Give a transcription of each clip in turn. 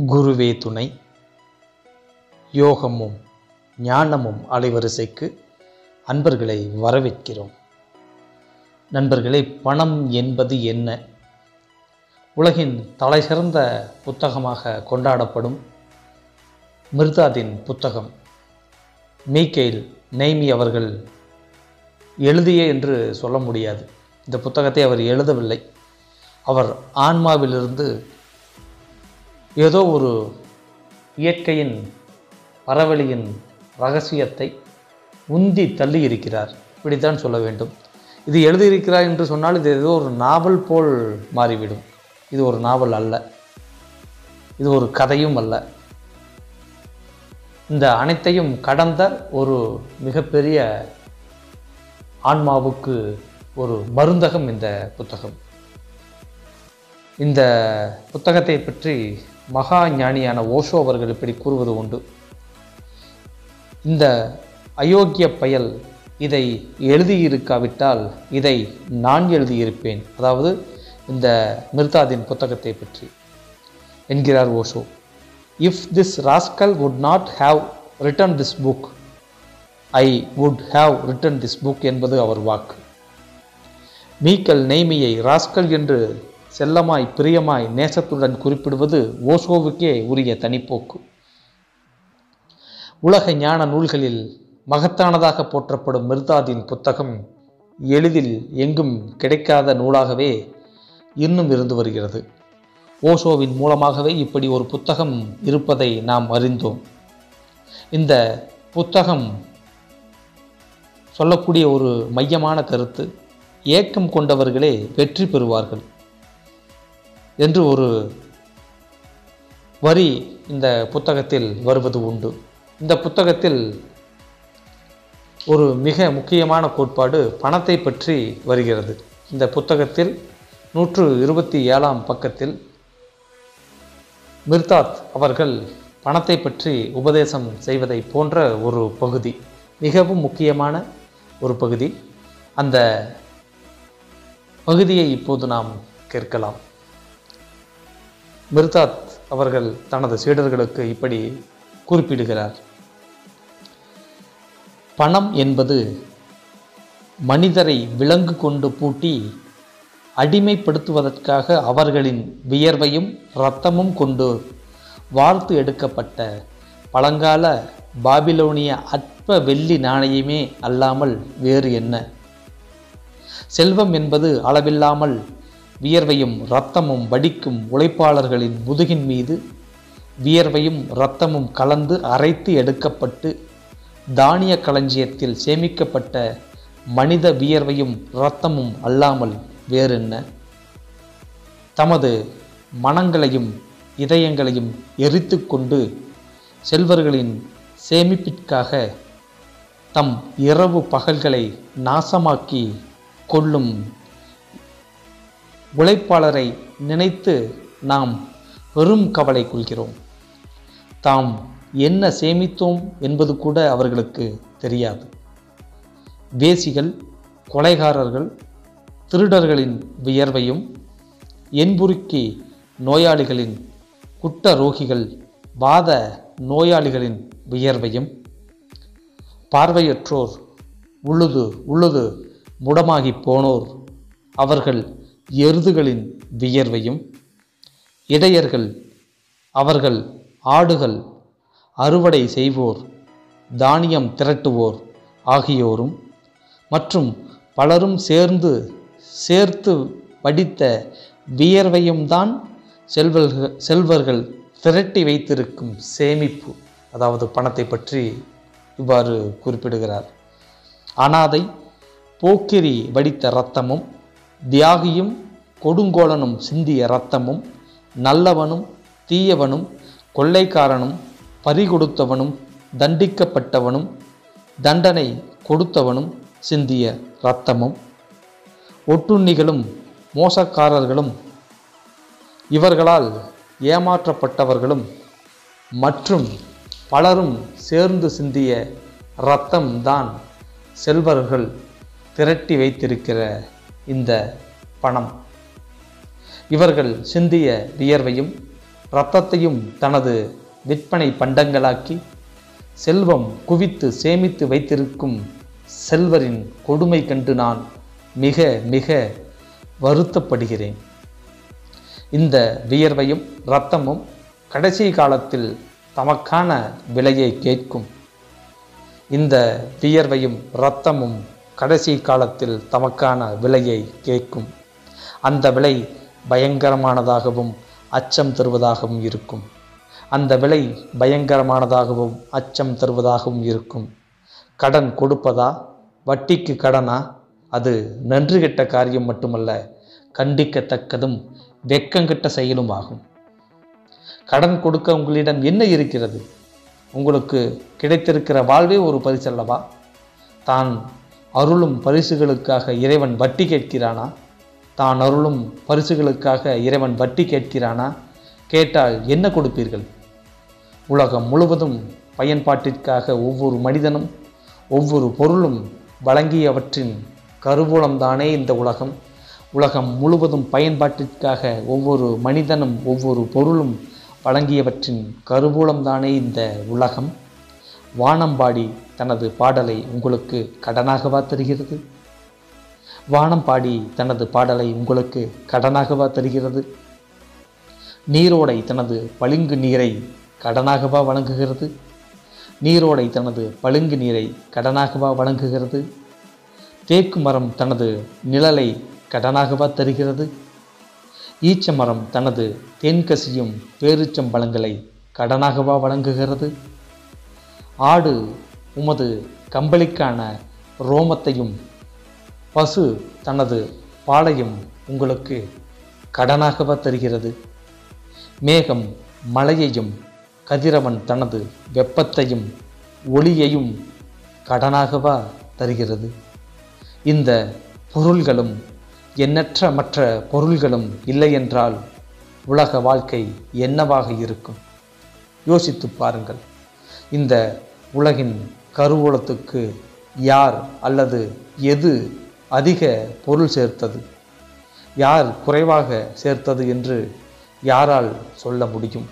குருவே துணை யோகமும் ஞானமும் அலைவரிசைக்கு அன்பர்களை வரவேற்கிறோம் நண்பர்களே பணம் என்பது என்ன உலகின் தலைசிறந்த புத்தகமாக கொண்டாடப்படும் மிர்தாதின் புத்தகம் மீக்கேல் நெய்மி அவர்கள் எழுதிய என்று சொல்ல முடியாது இந்த புத்தகத்தை அவர் எழுதவில்லை அவர் ஆன்மாவிலிருந்து ஏதோ ஒரு இயற்கையின் பரவலியின் ரகசியத்தை உந்தி தள்ளி இருக்கிறார் இப்படித்தான் சொல்ல வேண்டும் இது எழுதியிருக்கிறார் என்று சொன்னால் இது ஏதோ ஒரு நாவல் போல் மாறிவிடும் இது ஒரு நாவல் அல்ல இது ஒரு கதையும் அல்ல இந்த அனைத்தையும் கடந்த ஒரு மிகப்பெரிய ஆன்மாவுக்கு ஒரு மருந்தகம் இந்த புத்தகம் இந்த புத்தகத்தை பற்றி மகா ஞானியான ஓஷோ அவர்கள் இப்படி கூறுவது உண்டு இந்த அயோக்கிய பயல் இதை எழுதியிருக்காவிட்டால் இதை நான் எழுதியிருப்பேன் அதாவது இந்த மிர்தாதின் புத்தகத்தை பற்றி என்கிறார் Osho if this rascal would not have written this book I would have written this book என்பது அவர் வாக்கு மீக்கல் நெய்மியை ராஸ்கல் என்று செல்லமாய் பிரியமாய் நேசத்துடன் குறிப்பிடுவது ஓஷோவுக்கே உரிய தனிப்போக்கு உலக ஞான நூல்களில் மகத்தானதாக போற்றப்படும் மிர்தாதின் புத்தகம் எளிதில் எங்கும் கிடைக்காத நூலாகவே இன்னும் இருந்து வருகிறது ஓஷோவின் மூலமாகவே இப்படி ஒரு புத்தகம் இருப்பதை நாம் அறிந்தோம் இந்த புத்தகம் சொல்லக்கூடிய ஒரு மையமான கருத்து ஏக்கம் கொண்டவர்களே வெற்றி பெறுவார்கள் என்று ஒரு வரி இந்த புத்தகத்தில் வருவது உண்டு இந்த புத்தகத்தில் ஒரு மிக முக்கியமான கோட்பாடு பணத்தை பற்றி வருகிறது இந்த புத்தகத்தில் நூற்று இருபத்தி ஏழாம் பக்கத்தில் மிர்தாத் அவர்கள் பணத்தை பற்றி உபதேசம் செய்வதை போன்ற ஒரு பகுதி மிகவும் முக்கியமான ஒரு பகுதி அந்த பகுதியை இப்போது நாம் கேட்கலாம் மிர்தாத் அவர்கள் தனது சீடர்களுக்கு இப்படி குறிப்பிடுகிறார் பணம் என்பது மனிதரை விலங்கு கொண்டு பூட்டி அடிமைப்படுத்துவதற்காக அவர்களின் வியர்வையும் இரத்தமும் கொண்டு வார்த்து எடுக்கப்பட்ட பழங்கால பாபிலோனிய அற்ப வெள்ளி நாணயமே அல்லாமல் வேறு என்ன செல்வம் என்பது அளவில்லாமல் வியர்வையும் இரத்தமும் வடிக்கும் உழைப்பாளர்களின் முதுகின் மீது வியர்வையும் இரத்தமும் கலந்து அரைத்து எடுக்கப்பட்டு தானிய களஞ்சியத்தில் சேமிக்கப்பட்ட மனித வியர்வையும் இரத்தமும் அல்லாமல் வேறென்ன தமது மனங்களையும் இதயங்களையும் எரித்து கொண்டு செல்வர்களின் சேமிப்பிற்காக தம் இரவு பகல்களை நாசமாக்கி கொள்ளும் உழைப்பாளரை நினைத்து நாம் பெரும் கவலை கொள்கிறோம் தாம் என்ன சேமித்தோம் என்பது கூட அவர்களுக்கு தெரியாது வேசிகள் கொலைகாரர்கள் திருடர்களின் வியர்வையும் என்புருக்கி நோயாளிகளின் குட்ட ரோகிகள் வாத நோயாளிகளின் வியர்வையும் பார்வையற்றோர் உழுது உழுது முடமாகி போனோர் அவர்கள் எருதுகளின் வியர்வையும் இடையர்கள் அவர்கள் ஆடுகள் அறுவடை செய்வோர் தானியம் திரட்டுவோர் ஆகியோரும் மற்றும் பலரும் சேர்ந்து சேர்த்து படித்த வியர்வையும் தான் செல்வர்கள் செல்வர்கள் திரட்டி வைத்திருக்கும் சேமிப்பு அதாவது பணத்தை பற்றி இவ்வாறு குறிப்பிடுகிறார் அனாதை போக்கிரி வடித்த இரத்தமும் தியாகியும் கொடுங்கோலனும் சிந்திய இரத்தமும் நல்லவனும் தீயவனும் கொள்ளைக்காரனும் பறிகொடுத்தவனும் தண்டிக்கப்பட்டவனும் தண்டனை கொடுத்தவனும் சிந்திய இரத்தமும் ஒட்டுண்ணிகளும் மோசக்காரர்களும் இவர்களால் ஏமாற்றப்பட்டவர்களும் மற்றும் பலரும் சேர்ந்து சிந்திய இரத்தம் தான் செல்வர்கள் திரட்டி வைத்திருக்கிற இந்த பணம் இவர்கள் சிந்திய வியர்வையும் இரத்தத்தையும் தனது விற்பனை பண்டங்களாக்கி செல்வம் குவித்து சேமித்து வைத்திருக்கும் செல்வரின் கொடுமை கண்டு நான் மிக மிக வருத்தப்படுகிறேன் இந்த வியர்வையும் இரத்தமும் கடைசி காலத்தில் தமக்கான விலையை கேட்கும் இந்த வியர்வையும் இரத்தமும் கடைசி காலத்தில் தமக்கான விலையை கேட்கும் அந்த விலை பயங்கரமானதாகவும் அச்சம் தருவதாகவும் இருக்கும் அந்த விலை பயங்கரமானதாகவும் அச்சம் தருவதாகவும் இருக்கும் கடன் கொடுப்பதா வட்டிக்கு கடனா அது நன்றி கெட்ட காரியம் மட்டுமல்ல கண்டிக்கத்தக்கதும் வெக்கங்கெட்ட செயலும் ஆகும் கடன் கொடுக்க உங்களிடம் என்ன இருக்கிறது உங்களுக்கு கிடைத்திருக்கிற வாழ்வே ஒரு பரிசல்லவா தான் அருளும் பரிசுகளுக்காக இறைவன் வட்டி கேட்கிறானா தான் அருளும் பரிசுகளுக்காக இறைவன் வட்டி கேட்கிறானா கேட்டால் என்ன கொடுப்பீர்கள் உலகம் முழுவதும் பயன்பாட்டிற்காக ஒவ்வொரு மனிதனும் ஒவ்வொரு பொருளும் வழங்கியவற்றின் கருவூலம்தானே இந்த உலகம் உலகம் முழுவதும் பயன்பாட்டிற்காக ஒவ்வொரு மனிதனும் ஒவ்வொரு பொருளும் வழங்கியவற்றின் கருவூலம்தானே இந்த உலகம் வானம்பாடி தனது பாடலை உங்களுக்கு கடனாகவா தருகிறது வானம்பாடி தனது பாடலை உங்களுக்கு கடனாகவா தருகிறது நீரோடை தனது பளிங்கு நீரை கடனாகவா வழங்குகிறது நீரோடை தனது பளிங்கு நீரை கடனாகவா வழங்குகிறது தேக்கு மரம் தனது நிழலை கடனாகவா தருகிறது ஈச்ச மரம் தனது தேன்கசியும் பேரிச்சம்பழங்களை கடனாகவா வழங்குகிறது ஆடு உமது கம்பளிக்கான ரோமத்தையும் பசு தனது பாலையும் உங்களுக்கு கடனாகவா தருகிறது மேகம் மழையையும் கதிரவன் தனது வெப்பத்தையும் ஒளியையும் கடனாகவா தருகிறது இந்த பொருள்களும் எண்ணற்ற மற்ற பொருள்களும் இல்லை என்றால் உலக வாழ்க்கை என்னவாக இருக்கும் யோசித்து பாருங்கள் இந்த உலகின் கருவூலத்துக்கு யார் அல்லது எது அதிக பொருள் சேர்த்தது யார் குறைவாக சேர்த்தது என்று யாரால் சொல்ல முடியும்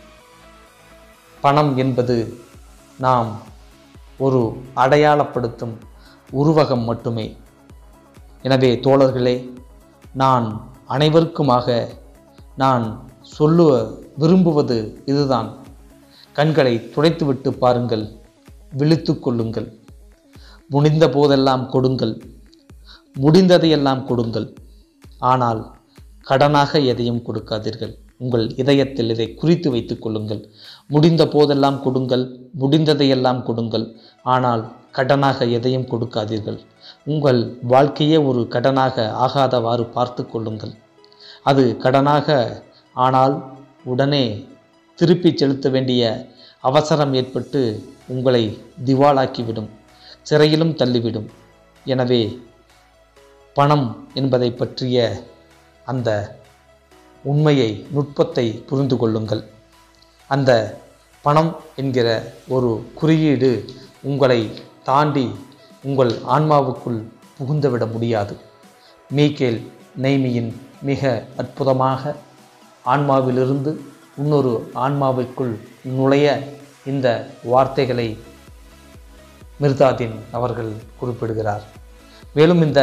பணம் என்பது நாம் ஒரு அடையாளப்படுத்தும் உருவகம் மட்டுமே எனவே தோழர்களே நான் அனைவருக்குமாக நான் சொல்லுவ விரும்புவது இதுதான் கண்களை துடைத்துவிட்டு பாருங்கள் விழித்து கொள்ளுங்கள் முடிந்த போதெல்லாம் கொடுங்கள் முடிந்ததையெல்லாம் கொடுங்கள் ஆனால் கடனாக எதையும் கொடுக்காதீர்கள் உங்கள் இதயத்தில் இதை குறித்து வைத்துக் கொள்ளுங்கள் முடிந்த போதெல்லாம் கொடுங்கள் முடிந்ததையெல்லாம் கொடுங்கள் ஆனால் கடனாக எதையும் கொடுக்காதீர்கள் உங்கள் வாழ்க்கையே ஒரு கடனாக ஆகாதவாறு பார்த்து கொள்ளுங்கள் அது கடனாக ஆனால் உடனே திருப்பி செலுத்த வேண்டிய அவசரம் ஏற்பட்டு உங்களை திவாலாக்கிவிடும் சிறையிலும் தள்ளிவிடும் எனவே பணம் என்பதை பற்றிய அந்த உண்மையை நுட்பத்தை புரிந்து கொள்ளுங்கள் அந்த பணம் என்கிற ஒரு குறியீடு உங்களை தாண்டி உங்கள் ஆன்மாவுக்குள் புகுந்துவிட முடியாது மீக்கேல் நெய்மியின் மிக அற்புதமாக ஆன்மாவிலிருந்து இன்னொரு ஆன்மாவிற்குள் நுழைய இந்த வார்த்தைகளை மிர்தாதின் அவர்கள் குறிப்பிடுகிறார் மேலும் இந்த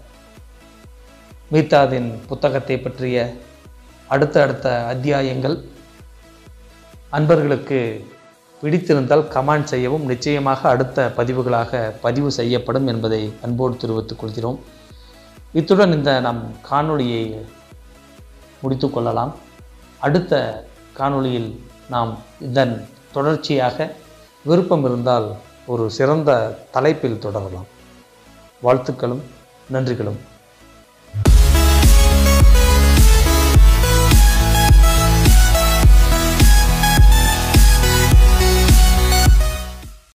மீத்தாதின் புத்தகத்தை பற்றிய அடுத்த அடுத்த அத்தியாயங்கள் அன்பர்களுக்கு பிடித்திருந்தால் கமெண்ட் செய்யவும் நிச்சயமாக அடுத்த பதிவுகளாக பதிவு செய்யப்படும் என்பதை அன்போடு தெரிவித்துக் கொள்கிறோம் இத்துடன் இந்த நம் காணொளியை முடித்து கொள்ளலாம் அடுத்த காணொளியில் நாம் இதன் தொடர்ச்சியாக விருப்பம் இருந்தால் ஒரு சிறந்த தலைப்பில் தொடரலாம் வாழ்த்துக்களும் நன்றிகளும்